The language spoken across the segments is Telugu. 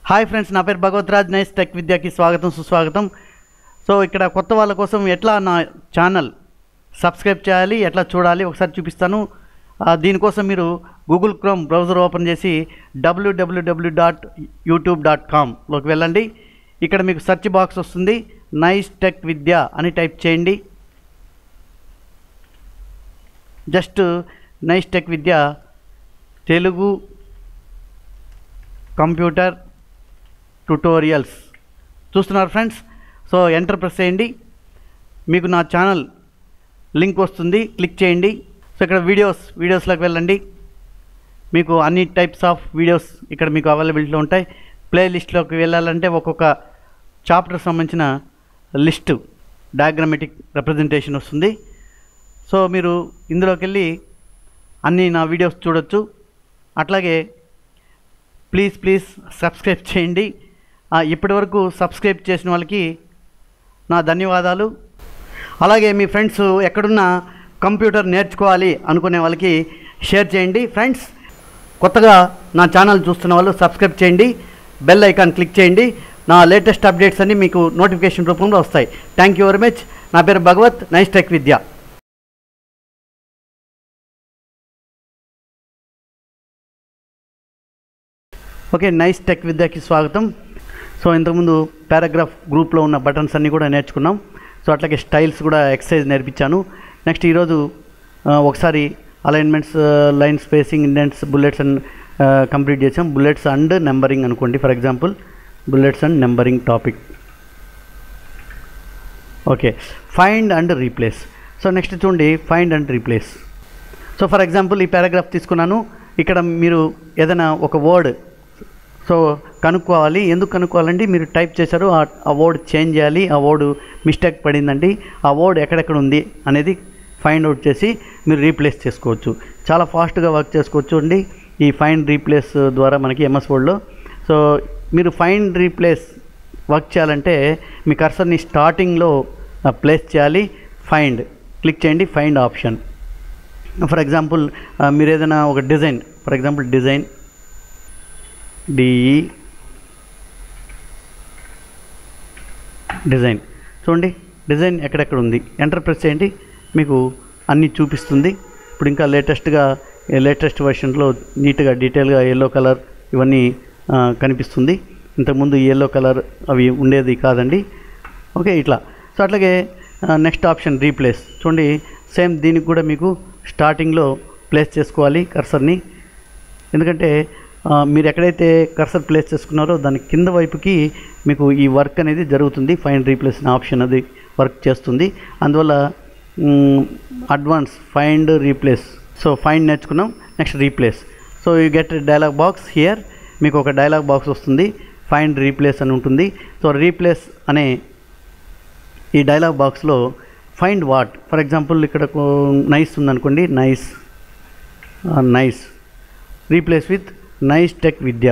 హాయ్ ఫ్రెండ్స్ నా పేరు భగవత్రాజ్ నైస్ టెక్ విద్యకి స్వాగతం సుస్వాగతం సో ఇక్కడ కొత్త వాళ్ళ కోసం ఎట్లా నా ఛానల్ సబ్స్క్రైబ్ చేయాలి ఎట్లా చూడాలి ఒకసారి చూపిస్తాను ఆ, దీనికోసం మీరు గూగుల్ క్రోమ్ బ్రౌజర్ ఓపెన్ చేసి డబ్ల్యూడబ్ల్యూడబ్ల్యూ డాట్ యూట్యూబ్ డాట్ కామ్లోకి వెళ్ళండి ఇక్కడ మీకు సెర్చ్ బాక్స్ వస్తుంది నైస్ టెక్ విద్య అని టైప్ చేయండి just nice tech Vidya Telugu computer tutorials చూస్తున్నారు ఫ్రెండ్స్ సో ఎంటర్ ప్రెస్ చేయండి మీకు నా ఛానల్ లింక్ వస్తుంది క్లిక్ చేయండి సో ఇక్కడ వీడియోస్ వీడియోస్లోకి వెళ్ళండి మీకు అన్ని టైప్స్ ఆఫ్ వీడియోస్ ఇక్కడ మీకు అవైలబిలిటీలో ఉంటాయి ప్లేలిస్ట్లోకి వెళ్ళాలంటే ఒక్కొక్క చాప్టర్ సంబంధించిన లిస్టు డయాగ్రామెటిక్ రిప్రజెంటేషన్ వస్తుంది సో మీరు ఇందులోకి వెళ్ళి అన్ని నా వీడియోస్ చూడొచ్చు అట్లాగే ప్లీజ్ ప్లీజ్ సబ్స్క్రైబ్ చేయండి ఆ, ఇప్పటివరకు సబ్స్క్రైబ్ చేసిన వాళ్ళకి నా ధన్యవాదాలు అలాగే మీ ఫ్రెండ్స్ ఎక్కడున్నా కంప్యూటర్ నేర్చుకోవాలి అనుకునే వాళ్ళకి షేర్ చేయండి ఫ్రెండ్స్ కొత్తగా నా ఛానల్ చూస్తున్న వాళ్ళు సబ్స్క్రైబ్ చేయండి బెల్ ఐకాన్ క్లిక్ చేయండి నా లేటెస్ట్ అప్డేట్స్ అన్నీ మీకు నోటిఫికేషన్ రూపంలో వస్తాయి థ్యాంక్ యూ వెరీ మచ్ నా పేరు Bhagavat nice tech Vidya okay nice tech విద్యకి స్వాగతం సో ఇంతకుముందు పారాగ్రాఫ్ గ్రూప్లో ఉన్న బటన్స్ అన్నీ కూడా నేర్చుకున్నాం సో అట్లాగే స్టైల్స్ కూడా ఎక్సర్సైజ్ నేర్పించాను నెక్స్ట్ ఈరోజు ఆ, ఒకసారి alignments line spacing indents bullets and complete చేసాం బుల్లెట్స్ అండ్ నెంబరింగ్ అనుకోండి for example bullets and numbering topic okay find and replace so next చూడండి find and replace so for example ఈ పారాగ్రాఫ్ తీసుకున్నాను ఇక్కడ మీరు ఏదైనా ఒక వర్డ్ సో కనుక్కోవాలి ఎందుకు కనుక్కోవాలండి మీరు టైప్ చేశారు ఆ- ఆ వర్డ్ చేంజ్ చేయాలి ఆ వర్డ్ మిస్టేక్ పడిందండి ఆ వర్డ్ ఎక్కడెక్కడ ఉంది అనేది ఫైండ్ అవుట్ చేసి మీరు రీప్లేస్ చేసుకోవచ్చు చాలా ఫాస్ట్గా వర్క్ చేసుకోవచ్చు అండి ఈ ఫైండ్ రీప్లేస్ ద్వారా మనకి ఎంఎస్ వర్డ్లో సో మీరు ఫైండ్ రీప్లేస్ వర్క్ చేయాలంటే మీ కర్సర్ని స్టార్టింగ్లో ప్లేస్ చేయాలి ఫైండ్ క్లిక్ చేయండి ఫైండ్ ఆప్షన్ ఫర్ ఎగ్జాంపుల్ మీరు ఏదైనా ఒక design for example design D E design చూడండి డిజైన్ ఎక్కడెక్కడ ఉంది ఎంటర్ ప్రెస్ చేయండి మీకు అన్నీ చూపిస్తుంది ఇప్పుడు ఇంకా లేటెస్ట్గా లేటెస్ట్ వర్షన్లో నీట్గా డీటెయిల్గా ఎల్లో కలర్ ఇవన్నీ ఆ, కనిపిస్తుంది ఇంతకుముందు ఎల్లో కలర్ అవి ఉండేది కాదండి ఓకే ఇట్లా సో అట్లాగే నెక్స్ట్ ఆప్షన్ రీప్లేస్ చూడండి సేమ్ దీనికి కూడా మీకు స్టార్టింగ్లో ప్లేస్ చేసుకోవాలి కర్సర్ని ఎందుకంటే ఆ, మీరు ఎక్కడైతే కర్సర్ ప్లేస్ చేసుకున్నారో దాని కింద వైపుకి మీకు ఈ వర్క్ అనేది జరుగుతుంది ఫైండ్ రీప్లేస్ అనే ఆప్షన్ అది వర్క్ చేస్తుంది అందువల్ల advance find replace so find నేర్చుకున్నాం next replace so you get dialog box here మీకు ఒక డైలాగ్ బాక్స్ వస్తుంది ఫైండ్ రీప్లేస్ అని ఉంటుంది సో రీప్లేస్ అనే ఈ డైలాగ్ బాక్స్లో ఫైండ్ వాట్ ఫర్ ఎగ్జాంపుల్ ఇక్కడ నైస్ ఉందనుకోండి nice nice replace with nice tech Vidya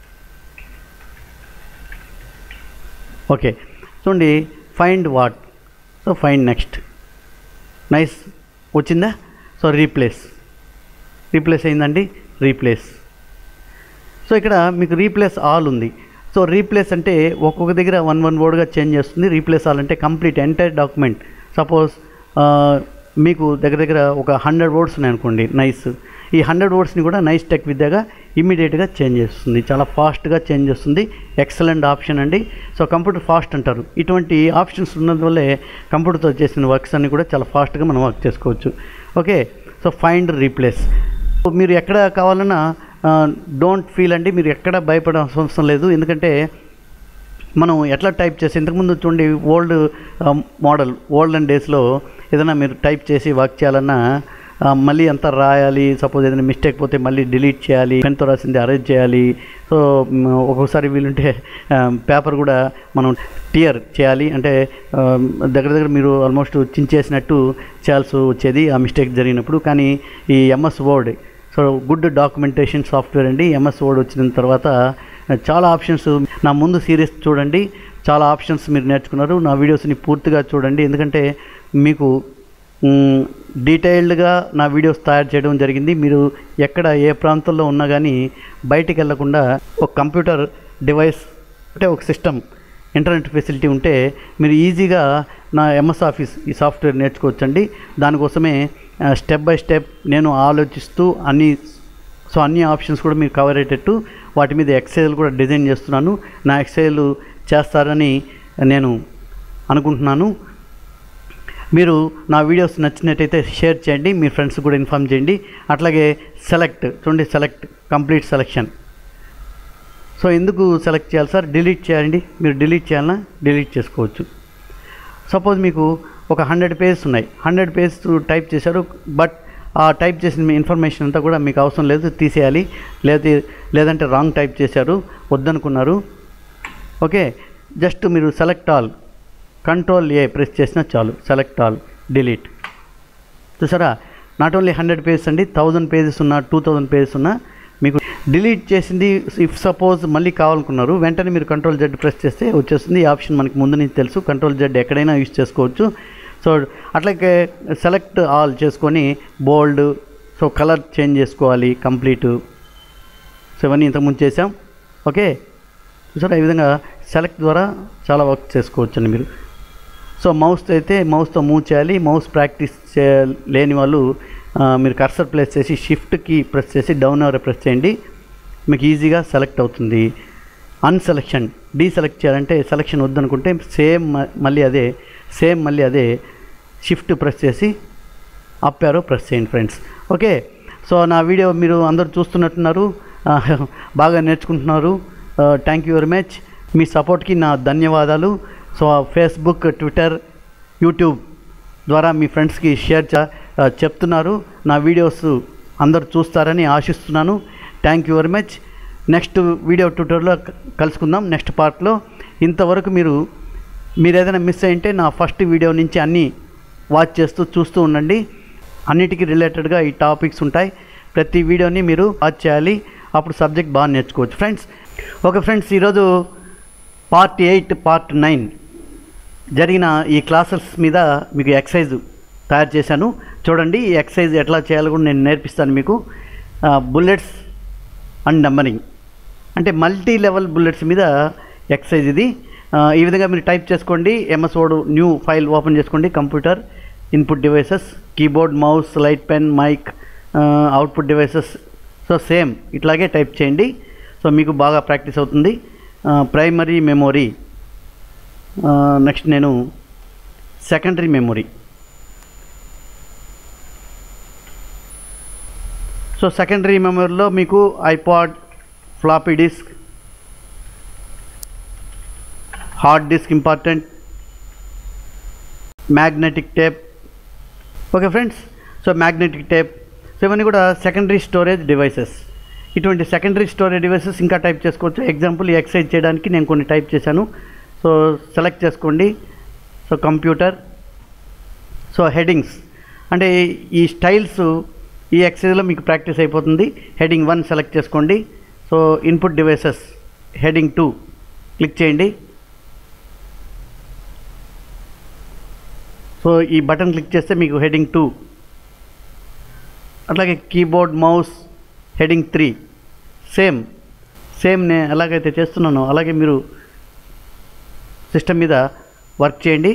okay చూడండి find what so find next nice వచ్చిందా సో రీప్లేస్ రీప్లేస్ అయిందండి రీప్లేస్ సో ఇక్కడ మీకు రీప్లేస్ ఆల్ ఉంది సో రీప్లేస్ అంటే ఒక్కొక్క దగ్గర వన్ వన్ వర్డ్గా చేంజ్ చేస్తుంది రీప్లేస్ ఆల్ అంటే కంప్లీట్ ఎంటైర్ డాక్యుమెంట్ సపోజ్ మీకు దగ్గర దగ్గర ఒక హండ్రెడ్ వర్డ్స్ ఉన్నాయి అనుకోండి నైస్ ఈ హండ్రెడ్ వర్డ్స్ని కూడా నైస్ టెక్ విద్యగా ఇమీడియట్గా చేంజ్ చేస్తుంది చాలా ఫాస్ట్గా చేంజ్ చేస్తుంది ఎక్సలెంట్ ఆప్షన్ అండి సో కంప్యూటర్ ఫాస్ట్ అంటారు ఇటువంటి ఆప్షన్స్ ఉన్నందువల్లే కంప్యూటర్తో చేసిన వర్క్స్ అన్ని కూడా చాలా ఫాస్ట్గా మనం వర్క్ చేసుకోవచ్చు ఓకే సో ఫైండ్ రీప్లేస్ మీరు ఎక్కడ కావాలన్నా డోంట్ ఫీల్ అండి మీరు ఎక్కడ భయపడాల్సిన అవసరం లేదు ఎందుకంటే మనం ఎట్లా టైప్ చేసి ఇంతకుముందు చూడండి ఓల్డ్ మోడల్ ఓల్డ్ అండ్ డేస్లో ఏదైనా మీరు టైప్ చేసి వర్క్ చేయాలన్నా ఆ, మళ్ళీ అంతా రాయాలి సపోజ్ ఏదైనా మిస్టేక్ పోతే మళ్ళీ డిలీట్ చేయాలి పెన్తో రాసింది అరేంజ్ చేయాలి సో మ్, ఒక్కొక్కసారి వీలుంటే పేపర్ కూడా మనం టియర్ చేయాలి అంటే ఆ, దగ్గర దగ్గర మీరు ఆల్మోస్ట్ చించేసినట్టు చేయాల్సి వచ్చేది ఆ మిస్టేక్ జరిగినప్పుడు కానీ ఈ MS word so good documentation software అండి ఎంఎస్ వర్డ్ వచ్చిన తర్వాత చాలా ఆప్షన్స్ నా ముందు సిరీస్ చూడండి చాలా ఆప్షన్స్ మీరు నేర్చుకున్నారు నా వీడియోస్ని పూర్తిగా చూడండి ఎందుకంటే మీకు మ్, డీటెయిల్డ్గా నా వీడియోస్ తయారు చేయడం జరిగింది మీరు ఎక్కడ ఏ ప్రాంతంలో ఉన్నా కానీ బయటికి వెళ్లకుండా ఒక కంప్యూటర్ డివైస్ అంటే ఒక సిస్టమ్ ఇంటర్నెట్ ఫెసిలిటీ ఉంటే మీరు ఈజీగా నా ఎంఎస్ ఆఫీస్ ఈ సాఫ్ట్వేర్ నేర్చుకోవచ్చండి దానికోసమే స్టెప్ బై స్టెప్ నేను ఆలోచిస్తూ అన్ని సో అన్ని ఆప్షన్స్ కూడా మీరు కవర్ అయ్యేటట్టు వాటి మీద ఎక్సైజ్ కూడా డిజైన్ చేస్తున్నాను నా ఎక్సైజ్ చేస్తారని నేను అనుకుంటున్నాను మీరు నా వీడియోస్ నచ్చినట్టయితే షేర్ చేయండి మీ ఫ్రెండ్స్ కూడా ఇన్ఫామ్ చేయండి అట్లాగే సెలెక్ట్ చూడండి సెలెక్ట్ కంప్లీట్ సెలెక్షన్ సో ఎందుకు సెలెక్ట్ చేయాలి సార్ డిలీట్ చేయండి మీరు డిలీట్ చేయాలన్నా డిలీట్ చేసుకోవచ్చు సపోజ్ మీకు ఒక హండ్రెడ్ పేజెస్ ఉన్నాయి హండ్రెడ్ పేజెస్ టైప్ చేశారు బట్ ఆ టైప్ చేసిన మీ ఇన్ఫర్మేషన్ అంతా కూడా మీకు అవసరం లేదు తీసేయాలి లేదా లేదంటే రాంగ్ టైప్ చేశారు వద్దనుకున్నారు ఓకే జస్ట్ మీరు select all control A press చేసినా చాలు సెలెక్ట్ ఆల్ డిలీట్ చూసారా నాట్ ఓన్లీ హండ్రెడ్ పేజెస్ అండి థౌజండ్ పేజెస్ ఉన్నా టూ థౌజండ్ పేజెస్ ఉన్నా మీకు డిలీట్ చేసింది ఇఫ్ సపోజ్ మళ్ళీ కావాలనుకున్నారు వెంటనే మీరు కంట్రోల్ జెడ్ ప్రెస్ చేస్తే వచ్చేస్తుంది ఈ ఆప్షన్ మనకి ముందు నుంచి తెలుసు కంట్రోల్ జెడ్ ఎక్కడైనా యూస్ చేసుకోవచ్చు సో అట్లాగే సెలెక్ట్ ఆల్ చేసుకొని బోల్డ్ సో కలర్ చేంజ్ చేసుకోవాలి కంప్లీట్ సో ఇవన్నీ ఇంతకుముందు చేసాం ఓకే చూసారా ఈ విధంగా సెలెక్ట్ ద్వారా చాలా వర్క్ చేసుకోవచ్చండి మీరు సో మౌస్ అయితే మౌస్తో మూవ్ చేయాలి మౌస్ ప్రాక్టీస్ చే లేని వాళ్ళు ఆ, మీరు కర్సర్ ప్లేస్ చేసి షిఫ్ట్కి ప్రెస్ చేసి డౌన్ అవర్ ప్రెస్ చేయండి మీకు ఈజీగా సెలెక్ట్ అవుతుంది అన్సెలెక్షన్ డీసెలెక్ట్ చేయాలంటే సెలెక్షన్ వద్దనుకుంటే సేమ్ మళ్ళీ అదే సేమ్ మళ్ళీ అదే షిఫ్ట్ ప్రెస్ చేసి అప్ యారో ప్రెస్ చేయండి ఫ్రెండ్స్ ఓకే సో నా వీడియో మీరు అందరూ చూస్తున్నట్టున్నారు ఆ, బాగా నేర్చుకుంటున్నారు థ్యాంక్ యూ వెరీ మచ్ మీ సపోర్ట్కి నా ధన్యవాదాలు సో ఫేస్బుక్ ట్విట్టర్ యూట్యూబ్ ద్వారా మీ ఫ్రెండ్స్కి షేర్ చే- ఆ, చెప్తున్నారు నా వీడియోస్ అందరూ చూస్తారని ఆశిస్తున్నాను thank you very much next video ట్యూటర్లో కలుసుకుందాం నెక్స్ట్ పార్ట్లో ఇంతవరకు మీరు మీరు ఏదైనా మిస్ అయింటే నా ఫస్ట్ వీడియో నుంచి అన్నీ వాచ్ చేస్తూ చూస్తూ ఉండండి అన్నిటికీ రిలేటెడ్గా ఈ టాపిక్స్ ఉంటాయి ప్రతి వీడియోని మీరు వాచ్ చేయాలి అప్పుడు సబ్జెక్ట్ బాగా నేర్చుకోవచ్చు ఫ్రెండ్స్ ఓకే ఫ్రెండ్స్ ఈరోజు పార్ట్ ఎయిట్ పార్ట్ నైన్ జరిగిన ఈ క్లాసెస్ మీద మీకు ఎక్సైజ్ తయారు చేశాను చూడండి ఈ ఎక్సైజ్ ఎట్లా చేయాలో కూడా నేను నేర్పిస్తాను మీకు బుల్లెట్స్ అండ్ నంబరింగ్ అంటే మల్టీ లెవెల్ బుల్లెట్స్ మీద ఎక్సైజ్ ఇది ఆ, ఈ విధంగా మీరు టైప్ చేసుకోండి MS word new file open చేసుకోండి computer input devices keyboard mouse light pen mic output devices so same ఇట్లాగే టైప్ చేయండి సో మీకు బాగా ప్రాక్టీస్ అవుతుంది ప్రైమరీ మెమొరీ నెక్స్ట్ నేను సెకండరీ మెమొరీ సో సెకండరీ మెమొరీలో మీకు iPod floppy disk hard disk important magnetic tape okay friends so magnetic tape so ఇవన్నీ కూడా సెకండరీ స్టోరేజ్ డివైసెస్ ఇటువంటి సెకండరీ స్టోరేజ్ డివైసెస్ ఇంకా టైప్ చేసుకోవచ్చు ఎగ్జాంపుల్ ఈ ఎక్సైజ్ చేయడానికి నేను కొన్ని టైప్ చేశాను సో సెలెక్ట్ చేసుకోండి సో కంప్యూటర్ సో హెడింగ్స్ అంటే ఈ స్టైల్స్ ఈ ఎక్సైజ్లో మీకు ప్రాక్టీస్ అయిపోతుంది హెడింగ్ వన్ సెలెక్ట్ చేసుకోండి so input devices heading two click చేయండి సో ఈ బటన్ క్లిక్ చేస్తే మీకు హెడింగ్ టూ అట్లాగే keyboard mouse heading three same same నేను ఎలాగైతే చేస్తున్నానో అలాగే మీరు సిస్టమ్ మీద వర్క్ చేయండి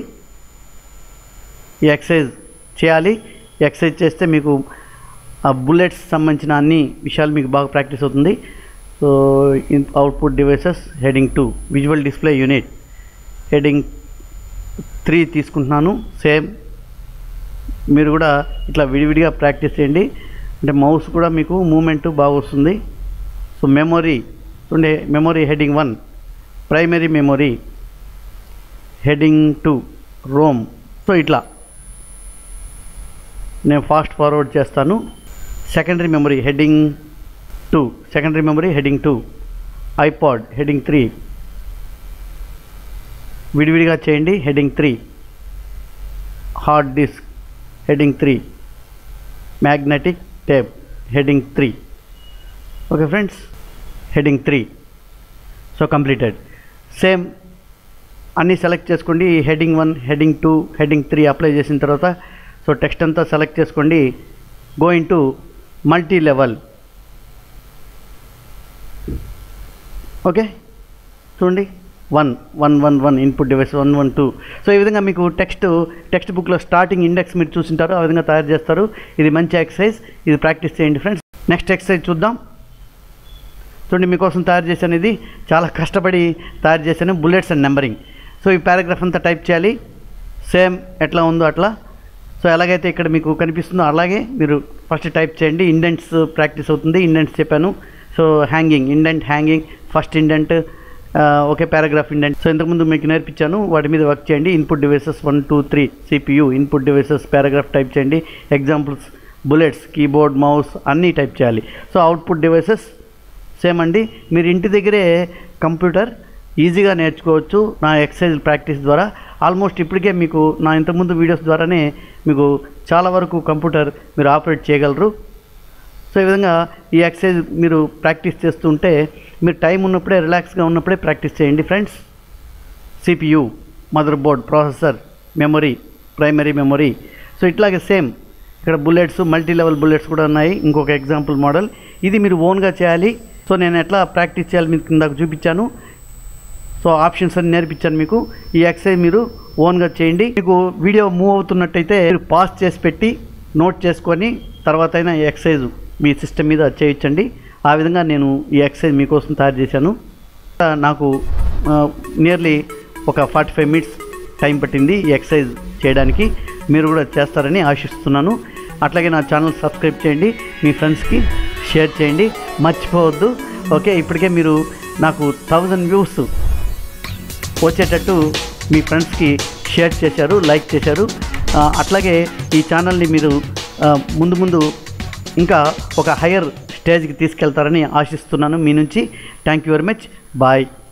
ఈ ఎక్సైజ్ చేయాలి ఈ ఎక్సైజ్ చేస్తే మీకు ఆ బుల్లెట్స్ సంబంధించిన అన్ని విషయాలు మీకు బాగా ప్రాక్టీస్ అవుతుంది so in output devices heading two visual display unit heading three తీసుకుంటున్నాను సేమ్ మీరు కూడా ఇట్లా విడివిడిగా ప్రాక్టీస్ చేయండి అంటే మౌస్ కూడా మీకు మూమెంట్ బాగా వస్తుంది సో మెమొరీ చూడండి memory heading one primary memory heading two ROM so ఇట్లా నేను ఫాస్ట్ ఫార్వర్డ్ చేస్తాను secondary memory heading two secondary memory heading two iPod heading three విడివిడిగా చేయండి heading three hard disk heading three magnetic tape heading three okay friends heading three so completed same అన్నీ సెలెక్ట్ చేసుకోండి heading one heading two heading three apply చేసిన తర్వాత సో టెక్స్ట్ అంతా సెలెక్ట్ చేసుకోండి going to multi level okay చూడండి one one one one input device one one two so ఈ విధంగా మీకు టెక్స్ట్ టెక్స్ట్ బుక్లో స్టార్టింగ్ ఇండెక్స్ మీరు చూసింటారు ఆ విధంగా తయారు చేస్తారు ఇది మంచి ఎక్సర్సైజ్ ఇది ప్రాక్టీస్ చేయండి ఫ్రెండ్స్ నెక్స్ట్ ఎక్సర్సైజ్ చూద్దాం చూడండి మీకోసం తయారు చేశాను ఇది చాలా కష్టపడి తయారు చేశాను బుల్లెట్స్ అండ్ నెంబరింగ్ సో ఈ పారాగ్రాఫ్ అంతా టైప్ చేయాలి సేమ్ ఎట్లా ఉందో అట్లా సో ఎలాగైతే ఇక్కడ మీకు కనిపిస్తుందో అలాగే మీరు ఫస్ట్ టైప్ చేయండి ఇండెంట్స్ ప్రాక్టీస్ అవుతుంది ఇండెంట్స్ చెప్పాను so hanging indent hanging first indent ఒకే పారాగ్రాఫ్ ఇండెంట్ సో ఇంతకుముందు మీకు నేర్పించాను వాటి మీద వర్క్ చేయండి input devices one two three CPU input devices paragraph type చేయండి ఎగ్జాంపుల్స్ బుల్లెట్స్ కీబోర్డ్ మౌస్ అన్నీ టైప్ చేయాలి సో అవుట్పుట్ డివైసెస్ సేమ్ అండి మీరు ఇంటి దగ్గరే కంప్యూటర్ ఈజీగా నేర్చుకోవచ్చు నా ఎక్సర్సైజ్ ప్రాక్టీస్ ద్వారా ఆల్మోస్ట్ ఇప్పటికే మీకు నా ఇంతకుముందు వీడియోస్ ద్వారానే మీకు చాలా వరకు కంప్యూటర్ మీరు ఆపరేట్ చేయగలరు సో ఈ విధంగా ఈ ఎక్సర్సైజ్ మీరు ప్రాక్టీస్ చేస్తుంటే మీరు టైం ఉన్నప్పుడే రిలాక్స్గా ఉన్నప్పుడే ప్రాక్టీస్ చేయండి friends CPU motherboard processor memory primary memory so ఇట్లాగే సేమ్ ఇక్కడ బుల్లెట్స్ మల్టీ లెవెల్ బుల్లెట్స్ కూడా ఉన్నాయి ఇంకొక ఎగ్జాంపుల్ మోడల్ ఇది మీరు ఓన్గా చేయాలి సో నేను ఎట్లా ప్రాక్టీస్ చేయాలి మీకు ఇందాక చూపించాను సో ఆప్షన్స్ అన్ని నేర్పించాను మీకు ఈ ఎక్సర్సైజ్ మీరు ఓన్గా చేయండి మీకు వీడియో మూవ్ అవుతున్నట్టయితే మీరు పాస్ చేసి పెట్టి నోట్ చేసుకొని తర్వాత అయినా ఈ ఎక్సర్సైజ్ మీ సిస్టమ్ మీద చేయొచ్చండి ఆ విధంగా నేను ఈ ఎక్సర్సైజ్ మీకోసం తయారు చేశాను ఆ, నాకు నియర్లీ ఒక ఫార్టీ ఫైవ్ మినిట్స్ టైం పట్టింది ఈ ఎక్సర్సైజ్ చేయడానికి మీరు కూడా చేస్తారని ఆశిస్తున్నాను అట్లాగే నా ఛానల్ సబ్స్క్రైబ్ చేయండి మీ ఫ్రెండ్స్కి షేర్ చేయండి మర్చిపోవద్దు ఓకే ఇప్పటికే మీరు నాకు థౌజండ్ వ్యూస్ వచ్చేటట్టు మీ ఫ్రెండ్స్కి షేర్ చేశారు లైక్ చేశారు ఆ, అట్లాగే ఈ ఛానల్ని మీరు ఆ, ముందు ముందు ఇంకా ఒక హయ్యర్ స్టేజ్కి తీసుకెళ్తారని ఆశిస్తున్నాను మీ నుంచి thank you very much bye